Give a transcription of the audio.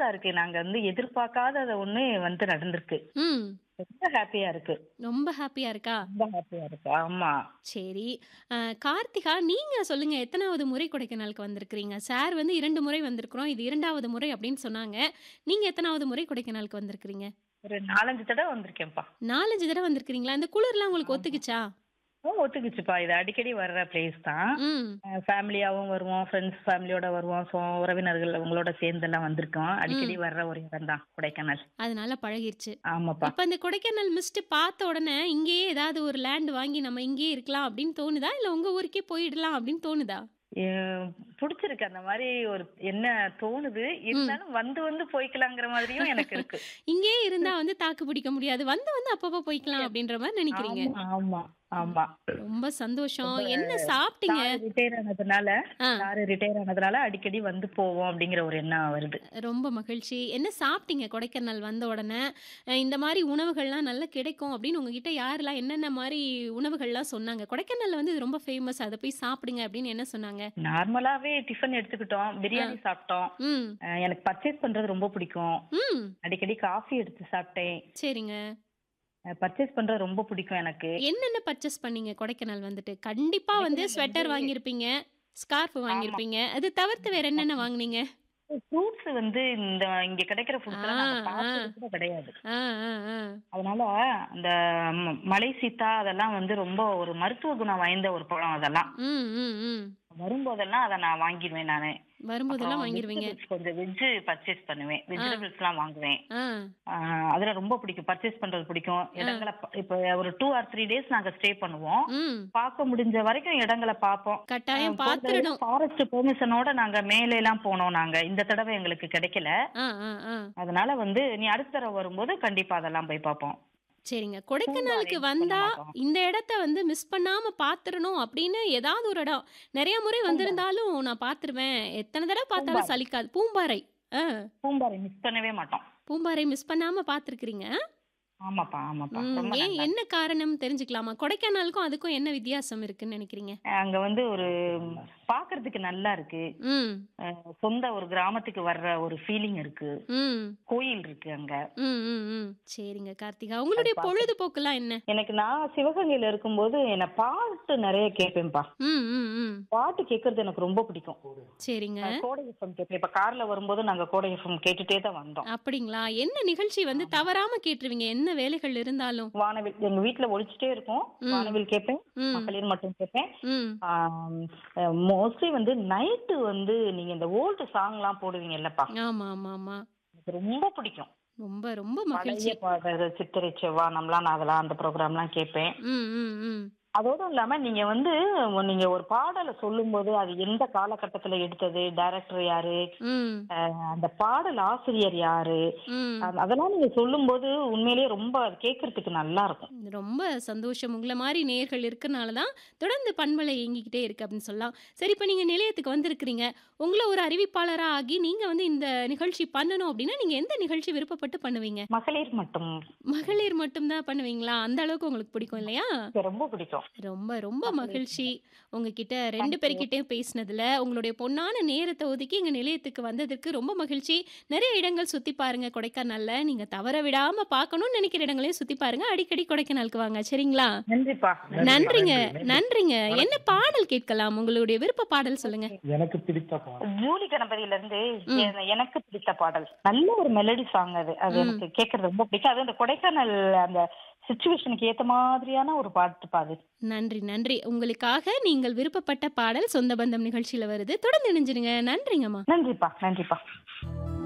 இருக்கு நாங்க வந்து எதிர்பார்க்காதத ஒண்ணு வந்து நடந்திருக்கு ம் ரொம்ப ஹாப்பியா இருக்கு ரொம்ப ஹாப்பியா இருக்கா ரொம்ப ஹாப்பியா இருக்கு ஆமா சரி அஹ், கார்த்திகா நீங்க சொல்லுங்க எத்தனாவது முறை கொடைக்கானலுக்கு வந்திருக்கிறீங்க சார் வந்து இரண்டு முறை வந்திருக்கிறோம் இது இரண்டாவது முறை அப்படின்னு சொன்னாங்க நீங்க எத்தனாவது முறை கொடைக்கானலுக்கு வந்திருக்கிறீங்க ஒரு நாலஞ்சு தடவை வந்திருக்கேன்ப்பா நாலஞ்சு தடவை வந்திருக்கிறீங்களா இந்த குளிர்லாம் உங்களுக்கு ஒத்துக்குச்சா ஓ, ஒத்துக்குச்சுப்பா இது அடிக்கடி வர்ற பிளேஸ் தான் ம் ஃபேமிலியாவும் வருவோம் ஃப்ரெண்ட்ஸ் ஃபேமிலியோட வருவோம் ஸோ உறவினர்கள் அவங்களோட சேர்ந்து எல்லாம் வந்திருக்கோம் அடிக்கடி வர்ற ஒரு இடம் தான் கொடைக்கானல் அதனால பழகிருச்சு ஆமாப்பா இப்ப இந்த கொடைக்கானல் மிஸ்ட் பார்த்த உடனே இங்கேயே ஏதாவது ஒரு லேண்ட் வாங்கி நம்ம இங்கேயே இருக்கலாம் அப்படின்னு தோணுதா இல்ல உங்க ஊருக்கே போயிடலாம் அப்படின்னு தோணுதா எ- பிடிச்சிருக்கு அந்த மாதிரி ஒரு என்ன தோணுது இருந்தாலும் வந்து வந்து போய்க்கலாங்கிற மாதிரியும் எனக்கு இருக்கு இங்கேயே இருந்தா வந்து தாக்கு பிடிக்க முடியாது வந்து வந்து அப்பப்போ போய்க்கலாம் அப்படின்ற மாதிரி நினைக்கிறீங்க ஆமா, ஆமா ஆமா ரொம்ப சந்தோஷம் என்ன சாப்பிட்டீங்க ரிட்டையர் ஆனதுனால ஆ. சாரு ரிட்டையர் ஆனதுனால அடிக்கடி வந்து போவோம் அப்படிங்கிற ஒரு எண்ணம் வருது ரொம்ப மகிழ்ச்சி என்ன சாப்பிட்டீங்க கொடைக்கானல் வந்த உடனே அஹ் இந்த மாதிரி உணவுகள்லாம் நல்லா கிடைக்கும் அப்படின்னு உங்ககிட்ட யாரெல்லாம் என்னென்ன மாதிரி உணவுகள்லாம் சொன்னாங்க கொடைக்கானல்ல வந்து இது ரொம்ப ஃபேமஸ் அதை போய் சாப்பிடுங்க அப்படின்னு என்ன சொன்னாங்க நார்மலாவே டிஃபன் எடுத்துக்கிட்டோம் பிரியாணி சாப்பிட்டோம் ம் அஹ் எனக்கு பர்ச்சேஸ் பண்றது ரொம்ப பிடிக்கும் ம் அடிக்கடி காஃபி எடுத்து சாப்பிட்டேன் சரிங்க பர்ச்சேஸ் பண்றது ரொம்ப பிடிக்கும் எனக்கு என்னென்ன பர்ச்சேஸ் பண்ணீங்க கொடைக்கானல் வந்துட்டு கண்டிப்பா வந்து ஸ்வெட்டர் வாங்கியிருப்பீங்க ஸ்கார்ஃப் வாங்கியிருப்பீங்க அது தவிர்த்து வேற என்னென்ன வாங்குனீங்க ஃப்ரூட்ஸ் வந்து இந்த இங்க கிடைக்கிற ஃப்ரூட்ஸ் எல்லாம் நாங்க ஆ, ஆ. பார்த்தது கூட கிடையாது ஆ ஆ ஆ அதனால அந்த ம- மலை சீத்தா அதெல்லாம் வந்து ரொம்ப ஒரு மருத்துவ குணம் வாய்ந்த ஒரு பழம் அதெல்லாம் ம் ம் ம் வரும்போதெல்லாம் அதை நான் வாங்கிடுவேன் நானு வரும்போதெல்லாம் அப்புறம் வாங்கிருவீங்க vegetables கொஞ்சம் வெஜ் பர்ச்சேஸ் பண்ணுவேன் வெஜிடபிள்ஸ் எல்லாம் வாங்குவேன் ஆ ஆஹ் அதுல ரொம்ப பிடிக்கும் பர்ச்சேஸ் பண்றது பிடிக்கும் இடங்களை ப- இப்ப ஒரு டூ ஆர் த்ரீ டேஸ் நாங்க ஸ்டே பண்ணுவோம் ம் பார்க்க முடிஞ்ச வரைக்கும் இடங்களை பார்ப்போம் கட்டாயம் பார்த்துடணும் ஃபாரஸ்ட் பெர்மிஷனோட நாங்க மேலே எல்லாம் போனோம் நாங்க இந்த தடவை எங்களுக்கு கிடைக்கல ஆ ஆ ஆ அதனால வந்து நீ அடுத்த தடவை வரும்போது கண்டிப்பா அதெல்லாம் போய் பார்ப்போம் சரிங்க கொடைக்கானலுக்கு பூங்கா arrange வந்தா பண்ண மாட்டோம். இந்த இடத்த வந்து மிஸ் பண்ணாம பாத்துறணும் அப்படின்னு ஏதாவது ஒரு இடம் நிறைய முறை வந்திருந்தாலும் நான் பாத்துருவேன் எத்தனை தடவை பார்த்தாலும் பூம்பாறை. சலிக்காது பூம்பாறை ஆ பூம்பாறை மிஸ் பண்ணவே மாட்டோம் பூம்பாறை மிஸ் பண்ணாம பாத்துருக்கிறீங்க ஆமாப்பா ஆமாப்பா ம், ரொம்ப ஏன் நல்லா என்ன காரணம் தெரிஞ்சுக்கலாமா கொடைக்கானலுக்கும் அதுக்கும் என்ன வித்தியாசம் இருக்குன்னு நினைக்கிறீங்க அங்க வந்து ஒரு பாக்குறதுக்கு நல்லா இருக்கு ம் அஹ் சொந்த ஒரு கிராமத்துக்கு வர்ற ஒரு ஃபீலிங் இருக்கு ம் கோயில் இருக்கு அங்க ம் ம் ம் சரிங்க கார்த்திகா உங்களுடைய பொழுதுபோக்குலாம் என்ன எனக்கு நான் சிவகங்கையில இருக்கும்போது என்ன பாட்டு நிறைய கேட்பேன்ப்பா ம் ம் ம் பாட்டு கேட்கறது எனக்கு ரொம்ப பிடிக்கும் சரிங்க நான் கோடை எஃப்எம் கேட்பேன் இப்ப கார்ல வரும்போது நாங்க கோடை எஃப்எம் கேட்டுட்டே தான் வந்தோம் அப்படிங்களா என்ன நிகழ்ச்சி வந்து தவறாம கேட்டுருவீங்க என்ன வேலைகள் இருந்தாலும் வானவில் எங்க வீட்ல ஒழிச்சிட்டே இருக்கும் ம். வானவில் கேட்பேன் ம் மகளிர் மட்டும் கேட்பேன் ம் மோஸ்ட்லி வந்து நைட்டு வந்து நீங்க இந்த ஓல்டு சாங் எல்லாம் போடுவீங்க இல்லப்பா ஆமா ஆமா ஆமா எனக்கு ரொம்ப பிடிக்கும் ரொம்ப ரொம்ப மகிழ்ச்சி பழைய பாடல் சித்திரை செவ்வானம்லாம் நான் அதெல்லாம் அந்த ப்ரோக்ராம்லாம் கேட்பேன் ம் ம் ம் அதோட இல்லாம நீங்க வந்து நீங்க ஒரு பாடலை சொல்லும்போது அது எந்த காலகட்டத்துல எடுத்தது டைரக்டர் யாரு ம் அஹ் அந்த பாடல் ஆசிரியர் யாரு ம் அது- அதெல்லாம் நீங்க சொல்லும்போது உண்மையிலேயே ரொம்ப அது கேட்கறதுக்கு நல்லா இருக்கும் ரொம்ப சந்தோஷம் உங்களை மாதிரி நேர்கள் இருக்கனால தான் தொடர்ந்து பண்பலை இயங்கிக்கிட்டே இருக்கு அப்படின்னு சொல்லலாம் சரி இப்போ நீங்கள் நிலையத்துக்கு வந்திருக்கிறீங்க உங்களை ஒரு அறிவிப்பாளராக ஆகி நீங்கள் வந்து இந்த நிகழ்ச்சி பண்ணணும் அப்படின்னா நீங்கள் எந்த நிகழ்ச்சி விருப்பப்பட்டு பண்ணுவீங்க மகளிர் மட்டும் மகளிர் மட்டும்தான் பண்ணுவீங்களா அந்த அளவுக்கு உங்களுக்கு பிடிக்கும் இல்லையா எனக்கு ரொம்ப பிடிக்கும் ரொம்ப ரொம்ப மகிழ்ச்சி உங்ககிட்ட ரெண்டு பேர்கிட்டயும் பேசினதுல உங்களுடைய பொன்னான நேரத்தை ஒதுக்கி எங்க நிலையத்துக்கு வந்ததுக்கு ரொம்ப மகிழ்ச்சி நிறைய இடங்கள் சுத்தி பாருங்க கொடைக்கானல்ல நீங்க தவற விடாம பார்க்கணும்னு நினைக்கிற இடங்களையும் சுத்தி பாருங்க அடிக்கடி கொடைக்கானலுக்கு வாங்க சரிங்களா நன்றிப்பா நன்றிங்க நன்றிங்க என்ன பாடல் கேட்கலாம் உங்களுடைய விருப்ப பாடல் சொல்லுங்க எனக்கு பிடித்த பாடல் ஜூலி கணபதியில இருந்து ம். எ- எனக்கு பிடித்த பாடல் நல்ல ஒரு மெலடி சாங் அது அது ம். எனக்கு கேட்கறது ரொம்ப பிடிக்கும் அது அந்த கொடைக்கானல் அந்த சுச்சுவேஷனுக்கு ஏத்த மாதிரியான ஒரு பாட்டு பாது நன்றி நன்றி உங்களுக்காக நீங்கள் விருப்பப்பட்ட பாடல் சொந்த பந்தம் நிகழ்ச்சியில வருது தொடர்ந்து இணைஞ்சிருங்க நன்றிங்கம்மா நன்றிப்பா நன்றிப்பா